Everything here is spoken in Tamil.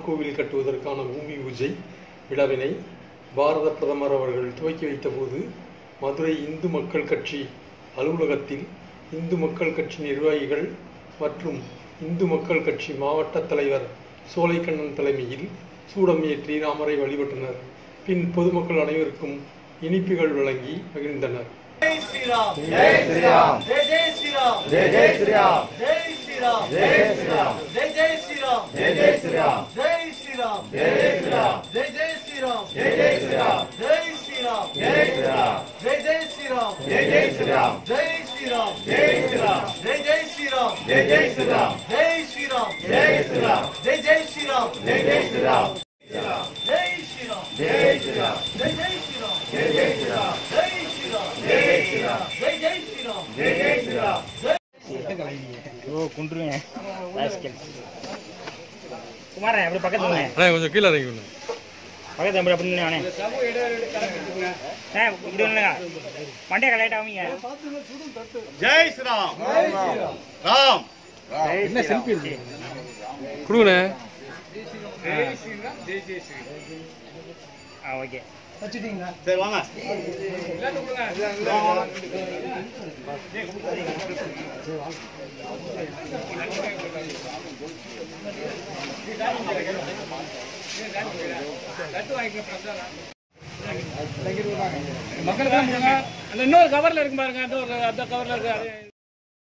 கோவில் கட்டுவதற்கான பூமி பூஜை விழாவினை பாரத பிரதமர் அவர்கள் துவக்கி வைத்தபோது மதுரை இந்து மக்கள் கட்சி அலுவலகத்தில் இந்து மக்கள் கட்சி நிர்வாகிகள் மற்றும் இந்து மக்கள் கட்சி மாவட்ட தலைவர் சோலைக்கண்ணன் தலைமையில் சூடம் ஏற்றி ராமரை வழிபட்டனர் பின் பொதுமக்கள் அனைவருக்கும் இனிப்புகள் வழங்கி மகிழ்ந்தனர் జై శ్రీరామ్ జై శ్రీరామ్ జై జై శ్రీరామ్ జై జై శ్రీరామ్ జై శ్రీరామ్ జై శ్రీరామ్ జై జై శ్రీరామ్ జై జై శ్రీరామ్ జై శ్రీరామ్ జై జై శ్రీరామ్ జై జై శ్రీరామ్ జై జై శ్రీరామ్ జై శ్రీరామ్ జై శ్రీరామ్ జై జై శ్రీరామ్ జై జై శ్రీరామ్ జై శ్రీరామ్ జై శ్రీరామ్ జై జై శ్రీరామ్ జై జై శ్రీరామ్ జై శ్రీరామ్ జై శ్రీరామ్ జై జై శ్రీరామ్ జై జై శ్రీరామ్ జై శ్రీరామ్ జై శ్రీరామ్ జై జై శ్రీరామ్ జై జై శ్రీరామ్ జై శ్రీరామ్ జై శ్రీరామ్ జై జై శ్రీరామ్ జై జై శ్రీరామ్ జై ஓ குண்டுருங்க ராஸ்கல் குமாரன் அப்படி பக்கத்துல வாங்க. அண்ணா கொஞ்சம் கீழே இறங்கி பக்கத்துல அப்படி அப்படி நின்னு வானே ஏ இப்படி இல்லைங்க மண்டே கலையிட்ட ஆவீங்க ஜெய் ஸ்ரீராம் ராம் என்ன செல்ஃபி கொடுங்கண்ணே ஆ ஓகே சரி வாங்க மக்களுக்கு அந்த இன்னொரு கவர்ல இருக்கு பாருங்க அந்த ஒரு அந்த கவர்ல இருக்கு அது